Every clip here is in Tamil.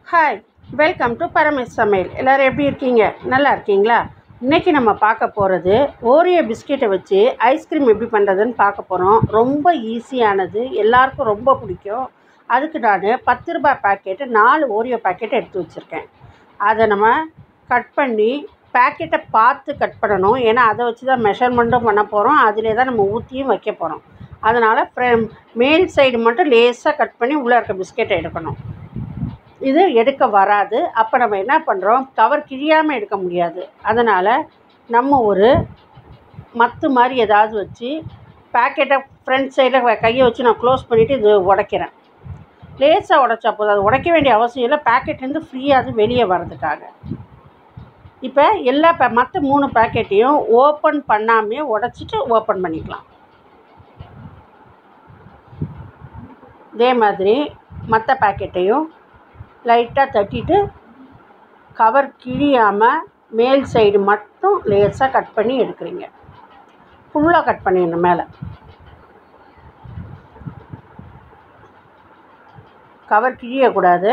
ஹாய் வெல்கம் டு பரமேஷ் சமையல் எல்லோரும் எப்படி இருக்கீங்க நல்லா இருக்கீங்களா இன்றைக்கி நம்ம பார்க்க போகிறது ஓரியோ பிஸ்கெட்டை வச்சு ஐஸ்கிரீம் எப்படி பண்ணுறதுன்னு பார்க்க போகிறோம் ரொம்ப ஈஸியானது எல்லாருக்கும் ரொம்ப பிடிக்கும் அதுக்கு நான் பத்து ரூபாய் பாக்கெட்டு நாலு ஓரியோ பாக்கெட் எடுத்து வச்சுருக்கேன் அதை நம்ம கட் பண்ணி பேக்கெட்டை பார்த்து கட் பண்ணணும் ஏன்னா அதை வச்சு தான் மெஷர்மெண்ட்டும் பண்ண போகிறோம் அதிலே தான் நம்ம ஊற்றியும் வைக்க போகிறோம் அதனால் ஃப்ரம் மேல் சைடு மட்டும் லேசாக கட் பண்ணி உள்ளே இருக்க பிஸ்கெட்டை எடுக்கணும் இது எடுக்க வராது அப்போ நம்ம என்ன பண்ணுறோம் கவர் கிழியாமல் எடுக்க முடியாது அதனால் நம்ம ஒரு மத்து மாதிரி ஏதாவது வச்சு பேக்கெட்டை ஃப்ரண்ட் சைடில் கையை வச்சு நான் க்ளோஸ் பண்ணிவிட்டு இது உடைக்கிறேன் லேசாக உடைச்சா போதும் அது உடைக்க வேண்டிய அவசியம் இல்லை பேக்கெட்லேருந்து ஃப்ரீயாக அது வெளியே வர்றதுக்காக இப்போ எல்லா பே மற்ற மூணு பேக்கெட்டையும் ஓப்பன் பண்ணாமே உடச்சிட்டு ஓப்பன் பண்ணிக்கலாம் இதே மாதிரி மற்ற பேக்கெட்டையும் லைட்டாக தட்டிட்டு கவர் கிழியாமல் மேல் சைடு மட்டும் லேசாக கட் பண்ணி எடுக்கிறீங்க ஃபுல்லாக கட் பண்ணிடணும் மேலே கவர் கிழியக்கூடாது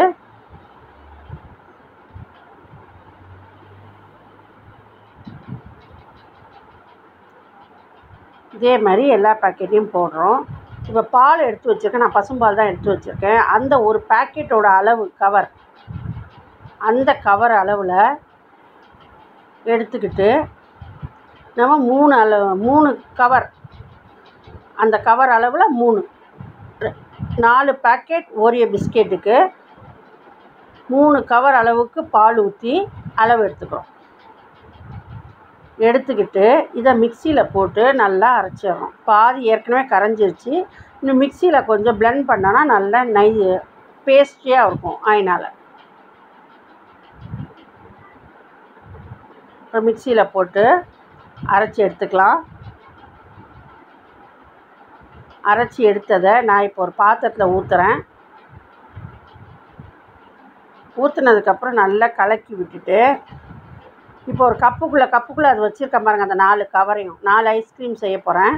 இதே மாதிரி எல்லா பேக்கெட்டையும் போடுறோம் இப்போ பால் எடுத்து வச்சுருக்கேன் நான் பசும்பால் தான் எடுத்து வச்சுருக்கேன் அந்த ஒரு பேக்கெட்டோட அளவு கவர் அந்த கவர் அளவில் எடுத்துக்கிட்டு நம்ம மூணு அளவு மூணு கவர் அந்த கவர் அளவில் மூணு ரெ- நாலு பேக்கெட் ஓரியோ பிஸ்கெட்டுக்கு மூணு கவர் அளவுக்கு பால் ஊற்றி அளவு எடுத்துக்கிறோம் எடுத்துக்கிட்டு இதை மிக்சியில் போட்டு நல்லா அரைச்சிடுறோம் பாதி ஏற்கனவே கரைஞ்சிருச்சு இன்னும் மிக்சியில் கொஞ்சம் blend பண்ணோன்னா நல்லா நை பேஸ்டியாக இருக்கும் அதனால் இப்போ மிக்சியில் போட்டு அரைச்சி எடுத்துக்கலாம் அரைச்சி எடுத்ததை நான் இப்போ ஒரு பாத்திரத்தில் ஊற்றுறேன் ஊற்றுனதுக்கப்புறம் நல்லா கலக்கி விட்டுட்டு இப்போ ஒரு கப்புக்குள்ளே கப்புக்குள்ளே அது வச்சுருக்கேன் பாருங்கள் அந்த நாலு கவரையும் நாலு ஐஸ்கிரீம் செய்ய போகிறேன்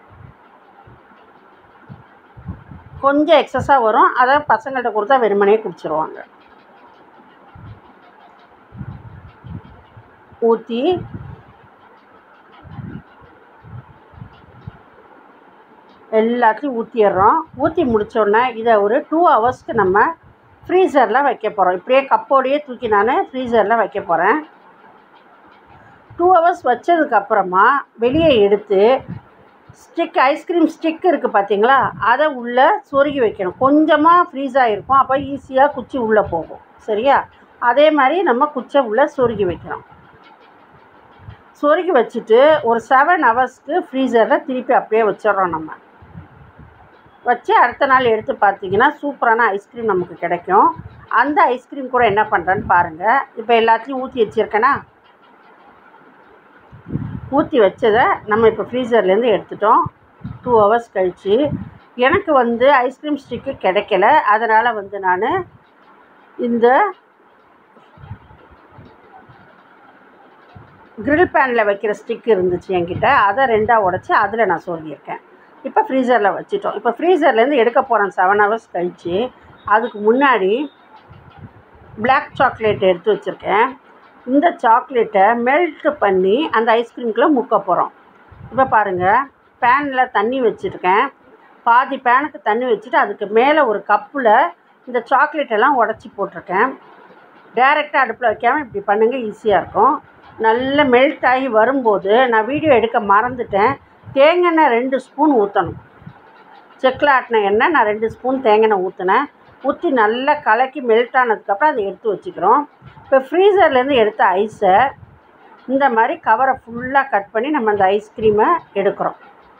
கொஞ்சம் எக்ஸஸாக வரும் அதை பசங்கள்கிட்ட கொடுத்தா வெறுமனே குடிச்சிருவாங்க ஊற்றி எல்லாத்தையும் ஊற்றிடுறோம் ஊற்றி முடித்தோடனே இதை ஒரு டூ ஹவர்ஸ்க்கு நம்ம ஃப்ரீசரில் வைக்க போகிறோம் இப்படியே கப்போடையே தூக்கி நான் ஃப்ரீசரில் வைக்க போகிறேன் டூ ஹவர்ஸ் வச்சதுக்கப்புறமா வெளியே எடுத்து ஸ்டிக் ஐஸ்கிரீம் ஸ்டிக் இருக்குது பார்த்தீங்களா அதை உள்ளே சொருகி வைக்கணும் கொஞ்சமாக ஃப்ரீஸ் ஆகிருக்கும் அப்போ ஈஸியாக குச்சி உள்ளே போகும் சரியா அதே மாதிரி நம்ம குச்சை உள்ளே சொருகி வைக்கிறோம் சொருகி வச்சுட்டு ஒரு செவன் ஹவர்ஸ்க்கு ஃப்ரீசரில் திருப்பி அப்படியே வச்சிடுறோம் நம்ம வச்சு அடுத்த நாள் எடுத்து பார்த்தீங்கன்னா சூப்பரான ஐஸ்கிரீம் நமக்கு கிடைக்கும் அந்த ஐஸ்கிரீம் கூட என்ன பண்ணுறேன்னு பாருங்கள் இப்போ எல்லாத்தையும் ஊற்றி வச்சுருக்கேனா ஊற்றி வச்சதை நம்ம இப்போ ஃப்ரீசர்லேருந்து எடுத்துட்டோம் டூ ஹவர்ஸ் கழித்து எனக்கு வந்து ஐஸ்கிரீம் ஸ்டிக்கு கிடைக்கல அதனால் வந்து நான் இந்த grill பேனில் வைக்கிற ஸ்டிக் இருந்துச்சு என்கிட்ட அதை ரெண்டாக உடச்சி அதில் நான் சொல்லியிருக்கேன் இப்போ ஃப்ரீசரில் வச்சுட்டோம் இப்போ ஃப்ரீசர்லேருந்து எடுக்க போகிறேன் செவன் ஹவர்ஸ் கழித்து அதுக்கு முன்னாடி Black சாக்லேட் எடுத்து வச்சுருக்கேன் இந்த சாக்லேட்டை மெல்ட் பண்ணி அந்த ஐஸ்கிரீம்குள்ளே முக்க போகிறோம் இப்போ பாருங்கள் பேனில் தண்ணி வச்சுருக்கேன் பாதி பேனுக்கு தண்ணி வச்சுட்டு அதுக்கு மேலே ஒரு கப்பில் இந்த சாக்லேட் எல்லாம் உடச்சி போட்டிருக்கேன் டேரெக்டாக அடுப்பில் வைக்காமல் இப்படி பண்ணுங்கள் ஈஸியாக இருக்கும் நல்ல மெல்ட் ஆகி வரும்போது நான் வீடியோ எடுக்க மறந்துட்டேன் தேங்காய் எண்ணெய் ரெண்டு ஸ்பூன் ஊற்றணும் செக்கில் ஆட்டின எண்ணெய் நான் ரெண்டு ஸ்பூன் தேங்காய் எண்ணெய் ஊற்றினேன் ஊற்றி நல்லா கலக்கி மெல்ட் ஆனதுக்கப்புறம் அதை எடுத்து வச்சுக்கிறோம் இப்போ ஃப்ரீசர்லேருந்து எடுத்த ஐஸை இந்த மாதிரி கவரை ஃபுல்லாக கட் பண்ணி நம்ம அந்த ஐஸ்கிரீமை எடுக்கிறோம்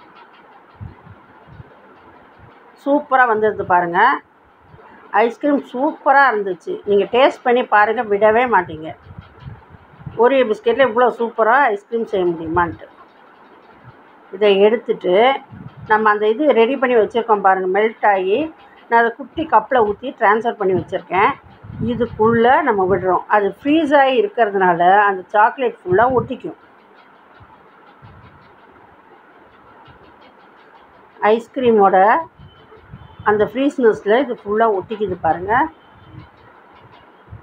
சூப்பராக வந்துடுது பாருங்கள் ஐஸ்கிரீம் சூப்பராக இருந்துச்சு நீங்கள் டேஸ்ட் பண்ணி பாருங்கள் விடவே மாட்டீங்க ஒரே பிஸ்கெட்டில் இவ்வளோ சூப்பராக ஐஸ்கிரீம் செய்ய முடியுமான்ட்டு இதை எடுத்துட்டு நம்ம அந்த இது ரெடி பண்ணி வச்சுருக்கோம் பாருங்கள் மெல்ட் ஆகி நான் அதை குட்டி கப்பில் ஊற்றி ட்ரான்ஸ்ஃபர் பண்ணி வச்சுருக்கேன் இதுக்குள்ளே நம்ம விடுறோம் அது ஃப்ரீஸ் ஆகி இருக்கிறதுனால அந்த சாக்லேட் ஃபுல்லாக ஒட்டிக்கும் ஐஸ்கிரீமோட அந்த ஃப்ரீஸ்னஸில் இது ஃபுல்லாக ஒட்டிக்குது பாருங்கள்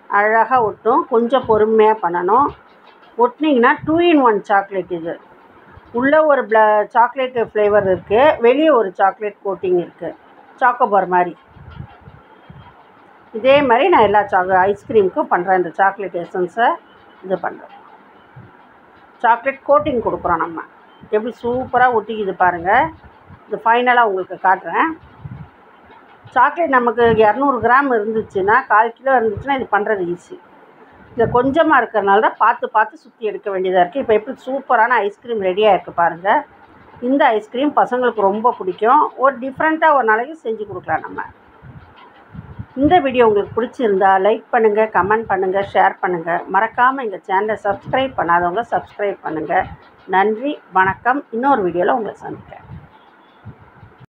அழகாக ஒட்டும் கொஞ்சம் பொறுமையாக பண்ணணும் ஒட்டினீங்கன்னா டூ இன் ஒன் சாக்லேட் இது உள்ளே ஒரு ப்ள சாக்லேட் ஃப்ளேவர் இருக்குது வெளியே ஒரு சாக்லேட் கோட்டிங் இருக்குது சாக்கோபார் மாதிரி இதே மாதிரி நான் எல்லா சாக் ஐஸ்கிரீமுக்கும் பண்ணுறேன் இந்த சாக்லேட் எசன்ஸை இது பண்ணுறேன் சாக்லேட் கோட்டிங் கொடுக்குறோம் நம்ம எப்படி சூப்பராக ஒட்டிக்குது பாருங்கள் இது ஃபைனலாக உங்களுக்கு காட்டுறேன் சாக்லேட் நமக்கு இரநூறு கிராம் இருந்துச்சுன்னா கால் கிலோ இருந்துச்சுன்னா இது பண்ணுறது ஈஸி இதில் கொஞ்சமாக இருக்கிறனால தான் பார்த்து பார்த்து சுற்றி எடுக்க வேண்டியதாக இருக்குது இப்போ எப்படி சூப்பரான ஐஸ்கிரீம் ரெடியாக இருக்குது பாருங்கள் இந்த ஐஸ்கிரீம் பசங்களுக்கு ரொம்ப பிடிக்கும் ஒரு டிஃப்ரெண்ட்டாக ஒரு நாளைக்கு செஞ்சு கொடுக்கலாம் நம்ம இந்த வீடியோ உங்களுக்கு பிடிச்சிருந்தா லைக் பண்ணுங்கள் கமெண்ட் பண்ணுங்கள் ஷேர் பண்ணுங்கள் மறக்காமல் எங்கள் சேனலை சப்ஸ்கிரைப் பண்ணாதவங்க சப்ஸ்கிரைப் பண்ணுங்கள் நன்றி வணக்கம் இன்னொரு வீடியோவில் உங்களை சந்திக்கிறேன்